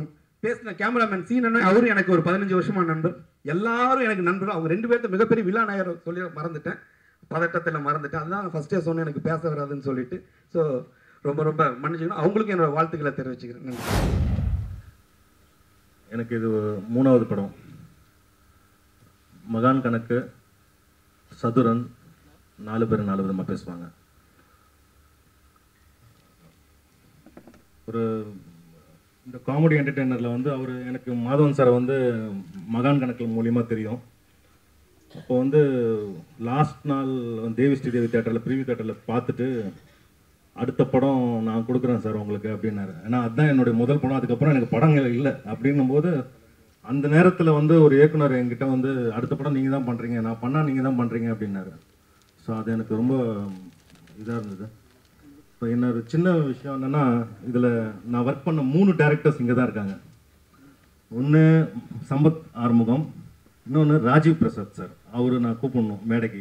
Speaker 6: பேசின கேமராமேன் சீனன் அவரும் எனக்கு ஒரு பதினஞ்சு வருஷமா நண்பர் எல்லாரும் எனக்கு நண்பர் அவங்க ரெண்டு பேர்த்த மிகப்பெரிய விழா நாயர் சொல்லி மறந்துட்டேன் பதட்டத்தில் மறந்துட்டேன் அதுதான் ஃபர்ஸ்டே சொன்னேன் எனக்கு பேச வராதுன்னு சொல்லிட்டு ஸோ ரொம்ப ரொம்ப மன்னிச்சுக்கணும் அவங்களுக்கும் என்னோட வாழ்த்துக்களை தெரிவிச்சுக்கிறேன் நன்றி
Speaker 7: எனக்கு இது மூணாவது படம் மகான் கணக்கு சதுரன் நாலு பேர் நாலு விதமாக பேசுவாங்க ஒரு இந்த காமெடி என்டர்டெய்னரில் வந்து அவர் எனக்கு மாதவன் சாரை வந்து மகான் கணக்கில் மூலியமாக தெரியும் அப்போ வந்து லாஸ்ட் நாள் தேவி ஸ்டுடியோ தேட்டரில் ப்ரீவியூ தேட்டரில் பார்த்துட்டு அடுத்த படம் நான் கொடுக்குறேன் சார் உங்களுக்கு அப்படின்னாரு ஏன்னா அதுதான் என்னுடைய முதல் படம் அதுக்கப்புறம் எனக்கு படங்கள் இல்லை அப்படின்னும் போது அந்த நேரத்தில் வந்து ஒரு இயக்குனர் என்கிட்ட வந்து அடுத்த படம் நீங்கள் தான் பண்ணுறீங்க நான் பண்ணால் நீங்கள் தான் பண்ணுறீங்க அப்படின்னாரு ஸோ அது எனக்கு ரொம்ப இதாக இருந்தது இப்போ இன்னொரு சின்ன விஷயம் என்னென்னா இதில் நான் ஒர்க் பண்ண மூணு டேரக்டர்ஸ் இங்கே தான் இருக்காங்க ஒன்று சம்பத் ஆறுமுகம் இன்னொன்று ராஜீவ் பிரசாத் சார் அவரு நான் கூப்பிடணும் மேடைக்கு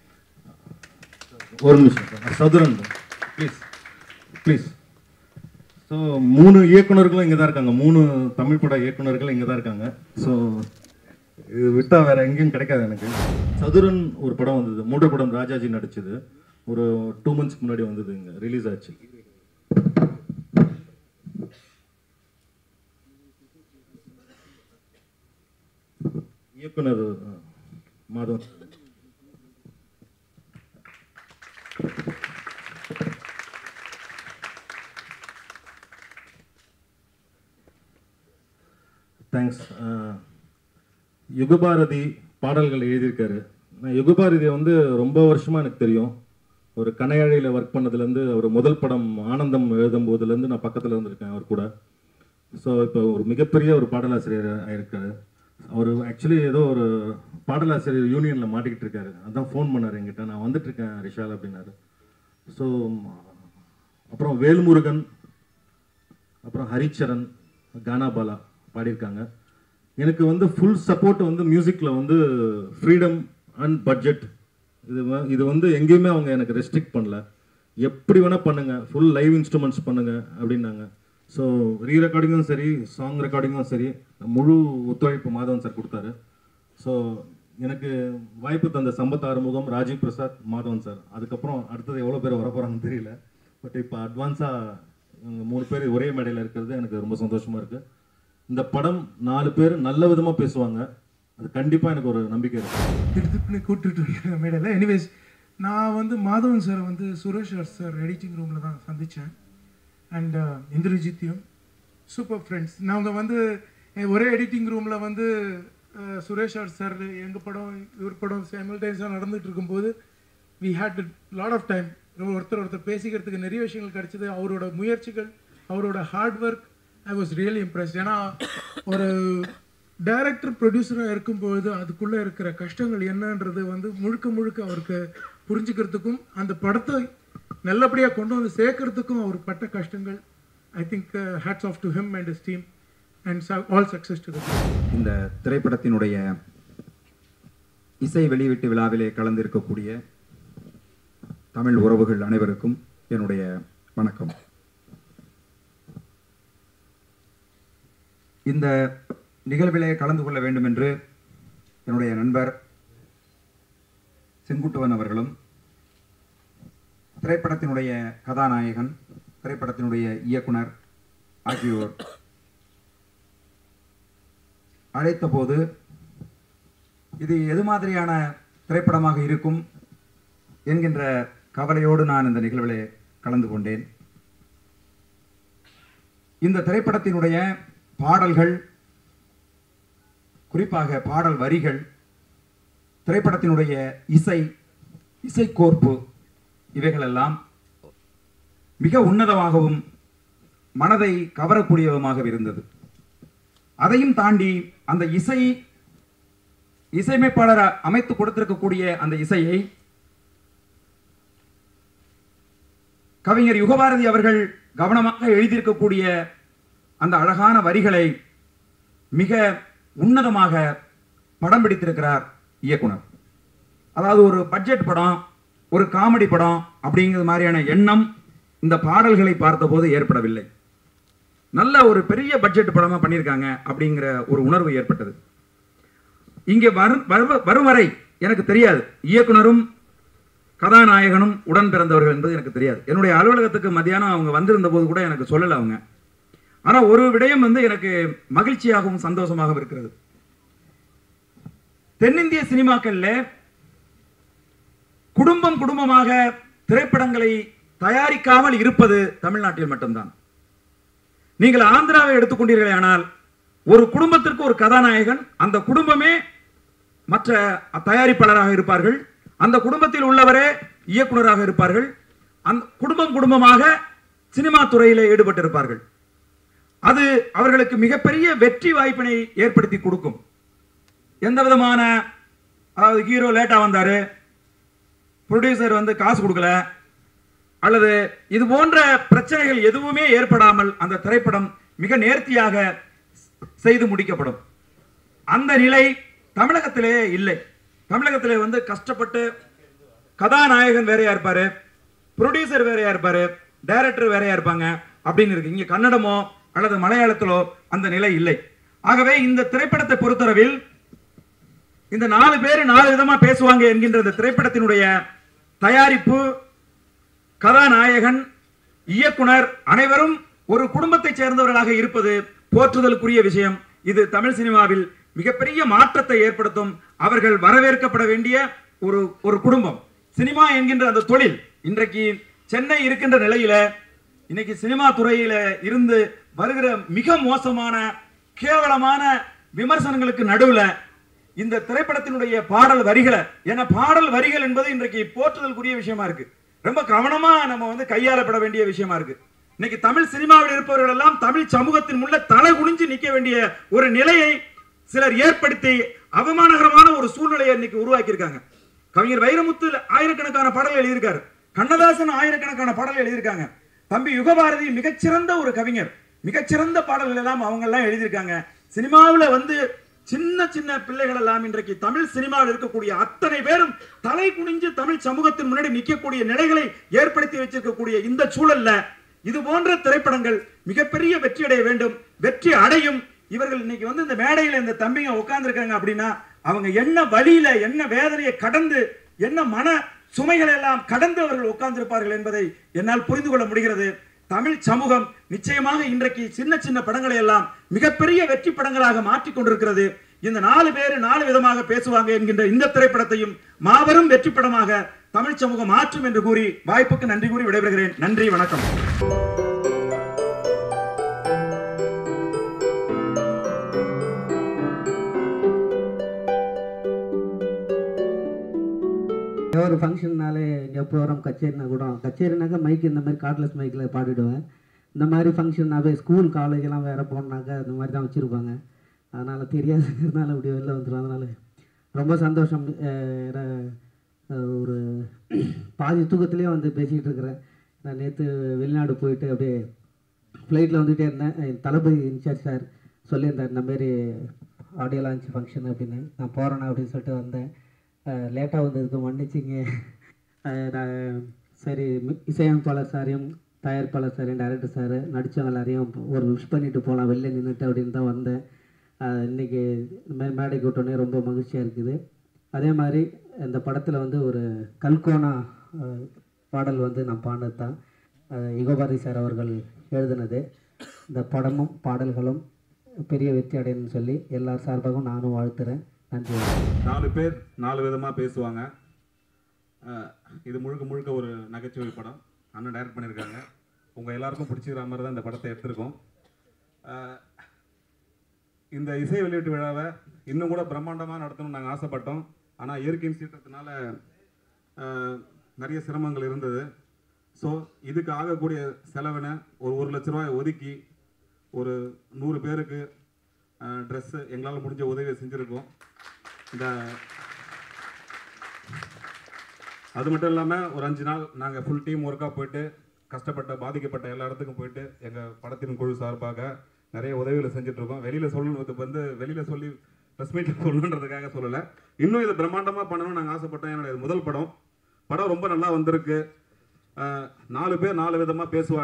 Speaker 7: ஒரு நிமிஷம் சார் சதுரன் ப்ளீஸ் ப்ளீஸ் ஸோ மூணு இயக்குனர்களும் இங்கே தான் இருக்காங்க மூணு தமிழ் பட இயக்குனர்கள் இங்கே தான் இருக்காங்க ஸோ இது விட்டா வேற எங்கேயும் கிடைக்காது எனக்கு சதுரன் ஒரு படம் வந்தது மூட படம் ராஜாஜி நடிச்சது ஒரு டூ மந்த்ஸ்க்கு முன்னாடி வந்தது இங்கே ரிலீஸ் ஆச்சு இயக்குனர் அஹ், மாதவன் தேங்க்ஸ் யுகபாரதி பாடல்கள் எழுதியிருக்காரு நான் யுகபாரதியை வந்து ரொம்ப வருஷமாக எனக்கு தெரியும் ஒரு கனையாழியில் ஒர்க் பண்ணதுலேருந்து ஒரு முதல் படம் ஆனந்தம் எழுதும் போதுலேருந்து நான் பக்கத்தில் இருந்திருக்கேன் அவர் கூட ஸோ இப்போ ஒரு மிகப்பெரிய ஒரு பாடலாசிரியர் ஆயிருக்காரு அவர் ஆக்சுவலி ஏதோ ஒரு பாடலாசிரியர் யூனியனில் மாட்டிக்கிட்டு இருக்காரு அதான் ஃபோன் பண்ணார் என்கிட்ட நான் வந்துட்டு இருக்கேன் ரிஷால் அப்படின்னாரு ஸோ அப்புறம் வேல்முருகன் அப்புறம் ஹரிச்சரன் கானாபாலா பாடியிருக்காங்க எனக்கு வந்து ஃபுல் சப்போர்ட் வந்து மியூசிக்கில் வந்து ஃப்ரீடம் அண்ட் பட்ஜெட் இது வ- இது வந்து எங்கேயுமே அவங்க எனக்கு ரெஸ்ட்ரிக்ட் பண்ணல எப்படி வேணால் பண்ணுங்கள் ஃபுல் லைவ் இன்ஸ்ட்ருமெண்ட்ஸ் பண்ணுங்கள் அப்படின்னாங்க ஸோ ரீ ரெக்கார்டிங்கும் சரி சாங் ரெக்கார்டிங்கும் சரி முழு ஒத்துழைப்பு மாதவன் சார் கொடுத்தாரு ஸோ எனக்கு வாய்ப்பு தந்த சம்பத் ஆறுமுகம் ராஜீவ் பிரசாத் மாதவன் சார் அதுக்கப்புறம் அடுத்தது எவ்வளோ பேர் வரப்போகிறாங்கன்னு தெரியல பட் இப்போ அட்வான்ஸாக இவங்க மூணு பேர் ஒரே மேடையில் இருக்கிறது எனக்கு ரொம்ப சந்தோஷமாக இருக்குது இந்த படம் நாலு பேர் நல்ல விதமாக பேசுவாங்க அது கண்டிப்பாக எனக்கு ஒரு நம்பிக்கை இருக்குது
Speaker 8: திருப்பி கூப்பிட்டுட்டு இருக்கிற மேடையில் எனிவேஸ் நான் வந்து மாதவன் சாரை வந்து சுரேஷ் சார் எடிட்டிங் ரூமில் தான் சந்தித்தேன் அண்ட் இந்திரஜித்தையும் சூப்பர் ஃப்ரெண்ட்ஸ் நாங்கள் வந்து அஹ், ஒரே எடிட்டிங் ரூமில் வந்து அஹ், சுரேஷ் சார் எங்கள் படம் இவர் படம் சைமல்டைன்ஸாக நடந்துட்டு இருக்கும்போது we had lot of time ஒருத்தர் ஒருத்தர் பேசிக்கிறதுக்கு நிறைய விஷயங்கள் கிடைச்சது அவரோட முயற்சிகள் அவரோட hard work I was really impressed ஏன்னா ஒரு டைரக்டர் ப்ரொடியூசராக இருக்கும்போது அதுக்குள்ளே இருக்கிற கஷ்டங்கள் என்னன்றது வந்து முழுக்க முழுக்க அவருக்கு புரிஞ்சுக்கிறதுக்கும் அந்த படத்தை நல்லபடியாக கொண்டு வந்து சேர்க்கறதுக்கும் அவர் பட்ட கஷ்டங்கள் I think hats off to him and his team and all success to the
Speaker 9: இந்த திரைப்படத்தினுடைய இசை வெளியீட்டு விழாவிலே கலந்திருக்கக்கூடிய தமிழ் உறவுகள் அனைவருக்கும் என்னுடைய வணக்கம் இந்த நிகழ்விலே கலந்து கொள்ள வேண்டும் என்று என்னுடைய நண்பர் செங்குட்டுவன் அவர்களும் திரைப்படத்தினுடைய கதாநாயகன் திரைப்படத்தினுடைய இயக்குனர் ஆகியோர் அழைத்தபோது இது எது மாதிரியான திரைப்படமாக இருக்கும் என்கின்ற கவலையோடு நான் இந்த நிகழ்விலே கலந்து கொண்டேன் இந்த திரைப்படத்தினுடைய பாடல்கள் குறிப்பாக பாடல் வரிகள் திரைப்படத்தினுடைய இசை இசைக்கோர்ப்பு இவைகளெல்லாம் மிக உன்னதமாகவும் மனதை கவரக்கூடியதுமாக இருந்தது அதையும் தாண்டி அந்த இசை இசையமைப்பாளர் அமைத்து கொடுத்திருக்கக்கூடிய அந்த இசையை கவிஞர் யுகபாரதி அவர்கள் கவனமாக எழுதியிருக்கக்கூடிய அந்த அழகான வரிகளை மிக உன்னதமாக படம் பிடித்திருக்கிறார் இயக்குனர் அதாவது ஒரு பட்ஜெட் படம் ஒரு காமெடி படம் அப்படிங்கிறது மாதிரியான எண்ணம் இந்த பாடல்களை பார்த்தபோது ஏற்படவில்லை நல்ல ஒரு பெரிய பட்ஜெட் படமாக பண்ணியிருக்காங்க அப்படிங்கிற ஒரு உணர்வு ஏற்பட்டது இங்கே வரும் வரு- வரும் வரை எனக்கு தெரியாது இயக்குனரும் கதாநாயகனும் உடன் பிறந்தவர்கள் என்பது எனக்கு தெரியாது என்னுடைய அலுவலகத்துக்கு மத்தியானம் அவங்க வந்திருந்த போது கூட எனக்கு சொல்லலை அவங்க ஆனால் ஒரு விடயம் வந்து எனக்கு மகிழ்ச்சியாகவும் சந்தோஷமாகவும் இருக்கிறது தென்னிந்திய சினிமாக்கள்ல குடும்பம் குடும்பமாக திரைப்படங்களை தயாரிக்காமல் இருப்பது தமிழ்நாட்டில் மட்டும்தான் நீங்கள் ஆந்திராவை எடுத்துக்கொண்டீர்களே ஆனால் ஒரு குடும்பத்திற்கு ஒரு கதாநாயகன் அந்த குடும்பமே மற்ற தயாரிப்பாளராக இருப்பார்கள் அந்த குடும்பத்தில் உள்ளவரே இயக்குனராக இருப்பார்கள் அந்த குடும்பம் குடும்பமாக சினிமா துறையிலே ஈடுபட்டிருப்பார்கள் அது அவர்களுக்கு மிகப்பெரிய வெற்றி வாய்ப்பினை ஏற்படுத்தி கொடுக்கும் எந்த விதமான அதாவது ஹீரோ லேட்டா வந்தாரு ப்ரொடியூசர் வந்து காசு கொடுக்கல அல்லது இது போன்ற பிரச்சனைகள் எதுவுமே ஏற்படாமல் அந்த திரைப்படம் மிக நேர்த்தியாக செய்து முடிக்கப்படும் அந்த நிலை தமிழகத்திலே இல்லை தமிழகத்திலே வந்து கஷ்டப்பட்டு கதாநாயகன் வேறையா இருப்பாரு ப்ரொடியூசர் வேறையா இருப்பாரு டைரக்டர் வேறையா இருப்பாங்க அப்படின்னு இருக்கு இங்க கன்னடமோ அல்லது மலையாளத்திலோ அந்த நிலை இல்லை ஆகவே இந்த திரைப்படத்தை பொறுத்தளவில் இந்த நாலு பேர் நாலு விதமா பேசுவாங்க என்கின்ற இந்த திரைப்படத்தினுடைய தயாரிப்பு கதாநாயகன் இயக்குனர் அனைவரும் ஒரு குடும்பத்தைச் சேர்ந்தவர்களாக இருப்பது போற்றுதலுக்குரிய விஷயம் இது தமிழ் சினிமாவில் மிகப்பெரிய மாற்றத்தை ஏற்படுத்தும் அவர்கள் வரவேற்கப்பட வேண்டிய ஒரு ஒரு குடும்பம் சினிமா என்கின்ற அந்த தொழில் இன்றைக்கு சென்னை இருக்கின்ற நிலையில இன்னைக்கு சினிமா துறையில இருந்து வருகிற மிக மோசமான கேவலமான விமர்சனங்களுக்கு நடுவுல இந்த திரைப்படத்தினுடைய பாடல் வரிகளை ஏன்னா பாடல் வரிகள் என்பது இன்றைக்கு போற்றுதலுக்குரிய விஷயமா இருக்கு ரொம்ப கவனமா நம்ம வந்து கையாளப்பட வேண்டிய விஷயமா இருக்கு இன்னைக்கு தமிழ் சினிமாவில் இருப்பவர்கள் எல்லாம் தமிழ் சமூகத்தின் முள்ள தலை குனிஞ்சு நிக்க வேண்டிய ஒரு நிலையை சிலர் ஏற்படுத்தி அவமானகரமான ஒரு சூழ்நிலையை இன்னைக்கு உருவாக்கி இருக்காங்க கவிஞர் வைரமுத்து ஆயிரக்கணக்கான பாடல்கள் எழுதியிருக்காரு கண்ணதாசன் ஆயிரக்கணக்கான பாடல்கள் எழுதியிருக்காங்க தம்பி யுகபாரதி மிகச்சிறந்த ஒரு கவிஞர் மிகச்சிறந்த பாடல்கள் எல்லாம் அவங்க எல்லாம் எழுதியிருக்காங்க சினிமாவில் வந்து சின்ன சின்ன பிள்ளைகள் எல்லாம் இன்றைக்கு தமிழ் சினிமாவில் இருக்கக்கூடிய அத்தனை பேரும் தலை குனிஞ்சு தமிழ் சமூகத்தின் முன்னாடி நிற்கக்கூடிய நிலைகளை ஏற்படுத்தி வச்சிருக்கக்கூடிய இந்த சூழல்ல இது போன்ற திரைப்படங்கள் மிகப்பெரிய வெற்றி அடைய வேண்டும் வெற்றி அடையும் இவர்கள் இன்னைக்கு வந்து இந்த மேடையில இந்த தம்பிங்க உட்கார்ந்துருக்காங்க அப்படின்னா அவங்க என்ன வழியில என்ன வேதனையை கடந்து என்ன மன சுமைகள் எல்லாம் கடந்து அவர்கள் உட்கார்ந்திருப்பார்கள் என்பதை என்னால் புரிந்து கொள்ள முடிகிறது தமிழ் சமூகம் நிச்சயமாக இன்றைக்கு சின்ன சின்ன படங்களை எல்லாம் மிகப்பெரிய வெற்றி படங்களாக மாற்றிக் கொண்டிருக்கிறது இந்த நாலு பேர் நாலு விதமாக பேசுவாங்க என்கின்ற இந்த திரைப்படத்தையும் மாபெரும் வெற்றி படமாக தமிழ் சமூகம் மாற்றும் என்று கூறி வாய்ப்புக்கு நன்றி கூறி விடைபெறுகிறேன் நன்றி வணக்கம்
Speaker 10: ஏதோ ஒரு ஃபங்க்ஷன்னாலே இங்கே ப்ரோக்ராம் கச்சேரினா கூட கச்சேரினாக்கா மைக் இந்த மாதிரி கார்ட்லெஸ் மைக்கில் பாடிடுவேன் இந்த மாதிரி ஃபங்க்ஷன்னாவே ஸ்கூல் காலேஜெல்லாம் வேறு போனாக்கா இந்த மாதிரி தான் வச்சுருப்பாங்க அதனால் தெரியாதுங்கிறதுனால அப்படி வெளில வந்துடும் அதனால் ரொம்ப சந்தோஷம் அஹ் நான், அஹ் ஒரு பாதி தூக்கத்திலே வந்து பேசிக்கிட்டு இருக்கிறேன் நான் நேற்று வெளிநாடு போயிட்டு அப்படியே ஃப்ளைட்டில் வந்துகிட்டே இருந்தேன் என் தளபதி இன்சார்ஜ் சார் சொல்லியிருந்தார் இந்த மாதிரி ஆடியோ லான்ச் ஃபங்க்ஷன் அப்படின்னு நான் போகிறேண்ணா அப்படின்னு சொல்லிட்டு வந்தேன் லேட்டாக வந்ததுக்கு மன்னிச்சிங்க அஹ் நான் சரி மி- இசையமைப்பாளர் சாரையும் தயாரிப்பாளர் சாரையும் டைரக்டர் சார் நடித்தவங்க எல்லாரையும் ஒரு விஷ் பண்ணிட்டு போகலாம் வெளில நின்றுட்டு அப்படின்னு தான் வந்தேன் அஹ் இன்னைக்கு இந்த மாதிரி மேடைக்கு விட்டோன்னே ரொம்ப மகிழ்ச்சியாக இருக்குது அதே மாதிரி இந்த படத்தில் வந்து ஒரு கல்கோனா அஹ், பாடல் வந்து நான் பாடினது தான் யுகபாரதி சார் அவர்கள் எழுதினது இந்த படமும் பாடல்களும் பெரிய வெற்றி அடையணும்னு சொல்லி எல்லார் சார்பாகவும் நானும் வாழ்த்துறேன் நன்றி
Speaker 7: நாலு பேர் நாலு விதமாக பேசுவாங்க அஹ், இது முழுக்க முழுக்க ஒரு நகைச்சுவை படம் அண்ணன் டைரக்ட் பண்ணியிருக்காங்க உங்கள் எல்லாருக்கும் பிடிச்சிக்கிற மாதிரி தான் இந்த படத்தை எடுத்திருக்கோம் அஹ், இந்த இசை வெளியீட்டு விழாவை இன்னும் கூட பிரம்மாண்டமாக நடத்தணும்னு நாங்கள் ஆசைப்பட்டோம் ஆனால் இயற்கையின் சீற்றத்தினால அஹ், நிறைய சிரமங்கள் இருந்தது ஸோ இதுக்கு ஆகக்கூடிய செலவினை ஒரு ஒரு லட்ச ரூபாய் ஒதுக்கி ஒரு நூறு பேருக்கு ட்ரெஸ்ஸு எங்களால் முடிஞ்ச உதவியை செஞ்சுருக்கோம் இந்த அது மட்டும் இல்லாமல் ஒரு அஞ்சு நாள் நாங்கள் ஃபுல் டீம் ஒர்க்காக போயிட்டு கஷ்டப்பட்ட பாதிக்கப்பட்ட எல்லா இடத்துக்கும் போயிட்டு எங்கள் படத்தின் குழு சார்பாக நிறைய உதவிகளை செஞ்சுட்ருக்கோம் வெளியில் சொல்லணுக்கு வந்து வெளியில் சொல்லி ப்ரெஸ் மீட்டில் சொல்லணுன்றதுக்காக சொல்லலை இன்னும் இதை பிரம்மாண்டமாக பண்ணணும்னு நாங்கள் ஆசைப்பட்டோம் என்னோட இது முதல் படம் படம் ரொம்ப நல்லா வந்திருக்கு அஹ், நாலு பேர் நாலு விதமாக பேசுவாங்க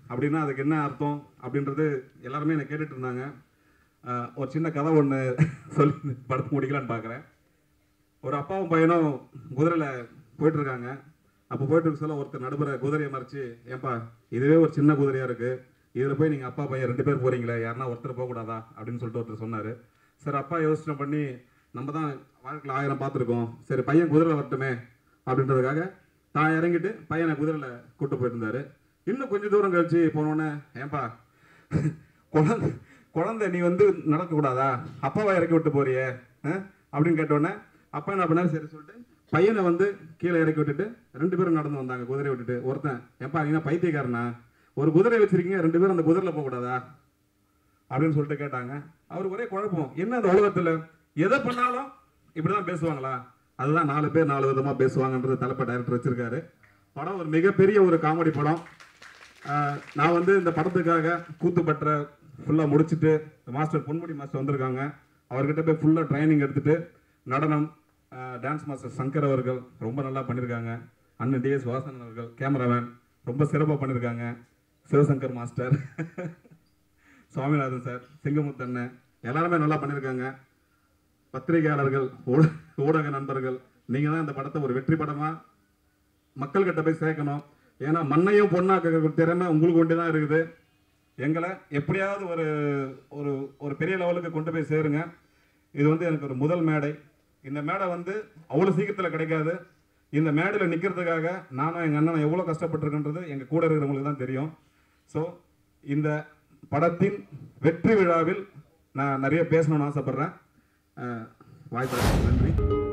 Speaker 11: அப்படின்னா அதுக்கு என்ன அர்த்தம் அப்படின்றது எல்லாருமே என்னை கேட்டுட்டு இருந்தாங்க அஹ், ஒரு சின்ன கதை ஒன்று சொல்லி படத்து முடிக்கலான்னு பார்க்குறேன் ஒரு அப்பாவும் பையனும் குதிரையில் போயிட்டு இருக்காங்க அப்போ போயிட்டு இருக்க சொல்ல ஒருத்தர் நடுப்புற குதிரையை மறைச்சு ஏன்பா இதுவே ஒரு சின்ன குதிரையாக இருக்குது இதில் போய் நீங்கள் அப்பா பையன் ரெண்டு பேர் போகிறீங்களே யாருன்னா ஒருத்தர் போகக்கூடாதா அப்படின்னு சொல்லிட்டு ஒருத்தர் சொன்னார் சரி அப்பா யோசனை பண்ணி நம்ம தான் வாழ்க்கையில் ஆயிரம் பார்த்துருக்கோம் சரி பையன் குதிரை வரட்டுமே அப்படின்றதுக்காக தான் இறங்கிட்டு பையனை குதிரையில் கூட்டு போயிட்டு இருந்தாரு இன்னும் கொஞ்சம் தூரம் கழிச்சு போனோடனே ஏன்பா குழந்தை குழந்தை நீ வந்து நடக்கக்கூடாதா அப்பாவை இறக்கி விட்டு போறியே அஹ்? அப்படின்னு கேட்டோடனே அப்பா என்ன பண்ணாரு சரி சொல்லிட்டு பையனை வந்து கீழே இறக்கி விட்டுட்டு ரெண்டு பேரும் நடந்து வந்தாங்க குதிரை விட்டுட்டு ஒருத்தன் ஏன்பா நீங்க பைத்தியக்காரனா ஒரு குதிரை வச்சிருக்கீங்க ரெண்டு பேரும் அந்த குதிரையில் போகக்கூடாதா அப்படின்னு சொல்லிட்டு கேட்டாங்க அவருக்கு ஒரே குழப்பம் என்ன அந்த உலகத்துல எதை பண்ணாலும் இப்படிதான் பேசுவாங்களா அதுதான் நாலு பேர் நாலு விதமா பேசுவாங்கன்றது தலைப்பை டைரக்டர் வச்சிருக்காரு படம் ஒரு மிகப்பெரிய ஒரு காமெடி படம் ஆஹ் நான் வந்து இந்த படத்துக்காக கூத்துப்பற்ற ஃபுல்லாக முடிச்சுட்டு மாஸ்டர் பொன்முடி மாஸ்டர் வந்திருக்காங்க அவர்கிட்ட போய் ஃபுல்லாக ட்ரைனிங் எடுத்துட்டு நடனம் டான்ஸ் மாஸ்டர் சங்கர் அவர்கள் ரொம்ப நல்லா பண்ணியிருக்காங்க அண்ணன் டிஎஸ் வாசன் அவர்கள் கேமராமேன் ரொம்ப சிறப்பாக பண்ணியிருக்காங்க சிவசங்கர் மாஸ்டர் சுவாமிநாதன் சார் சிங்கமுத்தண்ணன் எல்லாருமே நல்லா பண்ணியிருக்காங்க பத்திரிகையாளர்கள் ஊட- ஊடக நண்பர்கள் நீங்கள் தான் இந்த படத்தை ஒரு வெற்றி படமாக மக்கள்கிட்ட போய் சேர்க்கணும் ஏன்னா மண்ணையும் பொண்ணாக்க திறமை உங்களுக்கு ஒண்டி தான் இருக்குது எங்களை எப்படியாவது ஒரு ஒரு ஒரு பெரிய லெவலுக்கு கொண்டு போய் சேருங்க இது வந்து எனக்கு ஒரு முதல் மேடை இந்த மேடை வந்து அவ்வளோ சீக்கிரத்தில் கிடைக்காது இந்த மேடையில் நிற்கிறதுக்காக நானும் எங்கள் அண்ணனும் எவ்வளோ கஷ்டப்பட்டிருக்கின்றது எங்கள் கூட இருக்கிறவங்களுக்கு தான் தெரியும் ஸோ இந்த படத்தின் வெற்றி விழாவில் நான் நிறைய பேசணும்னு ஆசைப்பட்றேன் அஹ் வாய்ப்பு நன்றி